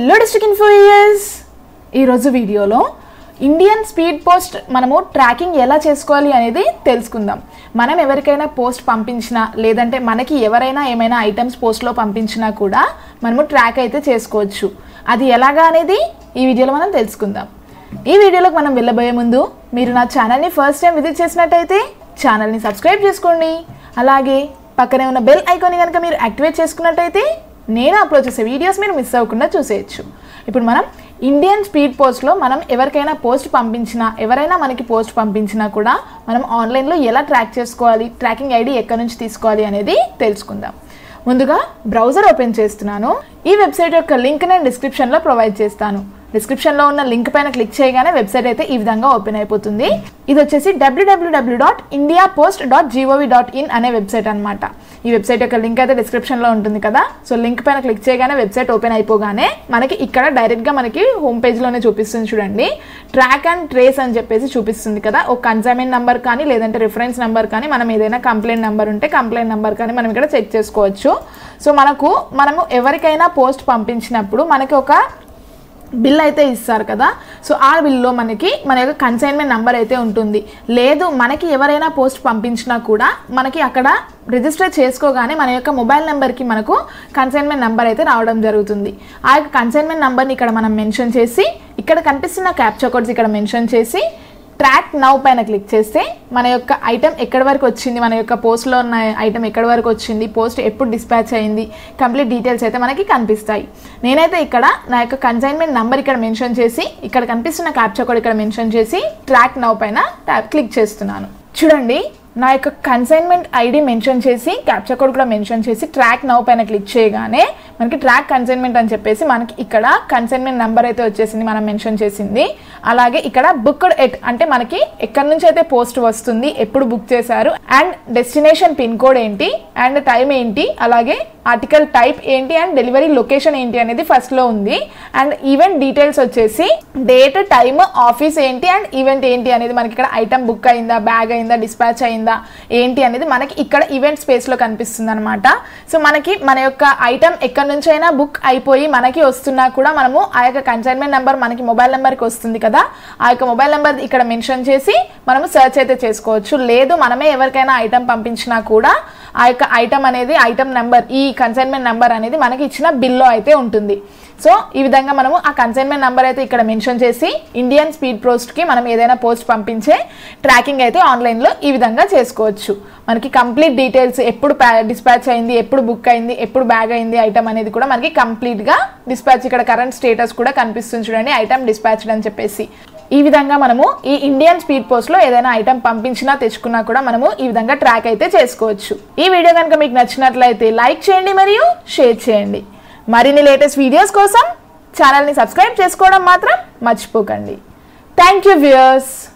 hello district ఇన్ఫోయర్స్ ఈరోజు వీడియోలో ఇండియన్ స్పీడ్ పోస్ట్ మనము ట్రాకింగ్ ఎలా చేసుకోవాలి అనేది తెలుసుకుందాం మనం ఎవరికైనా పోస్ట్ పంపించినా లేదంటే మనకి ఎవరైనా ఏమైనా ఐటమ్స్ పోస్ట్లో పంపించినా కూడా మనము ట్రాక్ అయితే చేసుకోవచ్చు అది ఎలాగా అనేది ఈ వీడియోలో మనం తెలుసుకుందాం ఈ వీడియోలోకి మనం వెళ్ళబోయే ముందు మీరు నా ఛానల్ని ఫస్ట్ టైం విజిట్ చేసినట్టయితే ఛానల్ని సబ్స్క్రైబ్ చేసుకోండి అలాగే పక్కనే ఉన్న బెల్ ఐకాన్ని కనుక మీరు యాక్టివేట్ చేసుకున్నట్టయితే నేను అప్లోడ్ చేసే వీడియోస్ మీరు మిస్ అవ్వకుండా చూసేయచ్చు ఇప్పుడు మనం ఇండియన్ స్పీడ్ పోస్ట్లో మనం ఎవరికైనా పోస్ట్ పంపించినా ఎవరైనా మనకి పోస్ట్ పంపించినా కూడా మనం ఆన్లైన్లో ఎలా ట్రాక్ చేసుకోవాలి ట్రాకింగ్ ఐడి ఎక్కడి నుంచి తీసుకోవాలి అనేది తెలుసుకుందాం ముందుగా బ్రౌజర్ ఓపెన్ చేస్తున్నాను ఈ వెబ్సైట్ యొక్క లింక్ నేను డిస్క్రిప్షన్లో ప్రొవైడ్ చేస్తాను డిస్క్రిప్షన్లో ఉన్న లింక్ పైన క్లిక్ చేయగానే వెబ్సైట్ అయితే ఈ విధంగా ఓపెన్ అయిపోతుంది ఇది వచ్చేసి WWW dot India post dot GOV dot in అనే వెబ్సైట్ అనమాట ఈ వెబ్సైట్ యొక్క లింక్ అయితే డిస్క్రిప్షన్లో ఉంటుంది కదా సో లింక్ పైన క్లిక్ చేయగానే వెబ్సైట్ ఓపెన్ అయిపోగానే మనకి ఇక్కడ డైరెక్ట్గా మనకి హోమ్ పేజ్లోనే చూపిస్తుంది చూడండి ట్రాక్ అండ్ ట్రేస్ అని చెప్పేసి చూపిస్తుంది కదా ఒక కన్సైన్మెంట్ నెంబర్ కానీ లేదంటే రిఫరెన్స్ నెంబర్ కానీ మనం ఏదైనా కంప్లైంట్ నెంబర్ ఉంటే కంప్లైంట్ నెంబర్ కానీ మనం ఇక్కడ చెక్ చేసుకోవచ్చు సో మనకు మనము ఎవరికైనా పోస్ట్ పంపించినప్పుడు మనకి ఒక బిల్ అయితే ఇస్తారు కదా సో ఆ బిల్లో మనకి మన యొక్క కన్సైన్మెంట్ నెంబర్ అయితే ఉంటుంది లేదు మనకి ఎవరైనా పోస్ట్ పంపించినా కూడా మనకి అక్కడ రిజిస్టర్ చేసుకోగానే మన యొక్క మొబైల్ నెంబర్కి మనకు కన్సైన్మెంట్ నెంబర్ అయితే రావడం జరుగుతుంది ఆ యొక్క కన్సైన్మెంట్ నెంబర్ని ఇక్కడ మనం మెన్షన్ చేసి ఇక్కడ కనిపిస్తున్న క్యాప్చర్ కోడ్స్ ఇక్కడ మెన్షన్ చేసి ట్రాక్ నౌ పైన క్లిక్ చేస్తే మన యొక్క ఐటమ్ ఎక్కడి వరకు వచ్చింది మన యొక్క పోస్ట్లో ఉన్న ఐటమ్ ఎక్కడి వరకు వచ్చింది పోస్ట్ ఎప్పుడు డిస్పాచ్ అయింది కంప్లీట్ డీటెయిల్స్ అయితే మనకి కనిపిస్తాయి నేనైతే ఇక్కడ నా యొక్క కన్సైన్మెంట్ నెంబర్ ఇక్కడ మెన్షన్ చేసి ఇక్కడ కనిపిస్తున్న క్యాప్చర్ కోడ్ ఇక్కడ మెన్షన్ చేసి ట్రాక్ నౌ పైన ట్యాప్ క్లిక్ చేస్తున్నాను చూడండి నా యొక్క కన్సైన్మెంట్ ఐడి మెన్షన్ చేసి క్యాప్చర్ కోడ్ కూడా మెన్షన్ చేసి ట్రాక్ నౌ పైన క్లిక్ చేయగానే మనకి ట్రాక్ కన్సైన్మెంట్ అని చెప్పేసి మనకి ఇక్కడ కన్సైన్మెంట్ నెంబర్ అయితే వచ్చేసింది మనం మెన్షన్ చేసింది అలాగే ఇక్కడ బుక్డ్ ఎట్ అంటే మనకి ఎక్కడి నుంచి అయితే పోస్ట్ వస్తుంది ఎప్పుడు బుక్ చేశారు అండ్ డెస్టినేషన్ పిన్ కోడ్ ఏంటి అండ్ టైం ఏంటి అలాగే ఆర్టికల్ టైప్ ఏంటి అండ్ డెలివరీ లొకేషన్ ఏంటి అనేది ఫస్ట్లో ఉంది అండ్ ఈవెంట్ డీటెయిల్స్ వచ్చేసి డేట్ టైమ్ ఆఫీస్ ఏంటి అండ్ ఈవెంట్ ఏంటి అనేది మనకి ఇక్కడ ఐటమ్ బుక్ అయిందా బ్యాగ్ అయిందా డిస్పాచ్ అయిందా ఏంటి అనేది మనకి ఇక్కడ ఈవెంట్ స్పేస్లో కనిపిస్తుంది అనమాట సో మనకి మన యొక్క ఐటమ్ ఎక్కడి నుంచి అయినా బుక్ అయిపోయి మనకి వస్తున్నా కూడా మనము ఆ యొక్క కన్సైన్మెంట్ నెంబర్ మనకి మొబైల్ నెంబర్కి వస్తుంది కదా ఆ యొక్క మొబైల్ నెంబర్ ఇక్కడ మెన్షన్ చేసి మనము సెర్చ్ అయితే చేసుకోవచ్చు లేదు మనమే ఎవరికైనా ఐటమ్ పంపించినా కూడా ఆ యొక్క ఐటమ్ అనేది ఐటమ్ నెంబర్ ఈ కన్సైన్మెంట్ నెంబర్ అనేది మనకి ఇచ్చిన బిల్లో అయితే ఉంటుంది సో ఈ విధంగా మనము ఆ కన్సైన్మెంట్ నెంబర్ అయితే ఇక్కడ మెన్షన్ చేసి ఇండియన్ స్పీడ్ పోస్ట్కి మనం ఏదైనా పోస్ట్ పంపించే ట్రాకింగ్ అయితే ఆన్లైన్లో ఈ విధంగా చేసుకోవచ్చు మనకి కంప్లీట్ డీటెయిల్స్ ఎప్పుడు డిస్పాచ్ అయింది ఎప్పుడు బుక్ అయింది ఎప్పుడు బ్యాగ్ అయింది ఐటమ్ అనేది కూడా మనకి కంప్లీట్గా డిస్పాచ్ ఇక్కడ కరెంట్ స్టేటస్ కూడా కనిపిస్తుంది చూడండి ఐటమ్ డిస్పాచ్డ్ అని చెప్పేసి ఈ విధంగా మనము ఈ ఇండియన్ స్పీడ్ పోస్ట్లో ఏదైనా ఐటమ్ పంపించినా తెచ్చుకున్నా కూడా మనము ఈ విధంగా ట్రాక్ అయితే చేసుకోవచ్చు ఈ వీడియో కనుక మీకు నచ్చినట్లయితే లైక్ చేయండి మరియు షేర్ చేయండి మరిన్ని లేటెస్ట్ వీడియోస్ కోసం ఛానల్ని సబ్స్క్రైబ్ చేసుకోవడం మాత్రం మర్చిపోకండి థ్యాంక్ యూ వ్యూయర్స్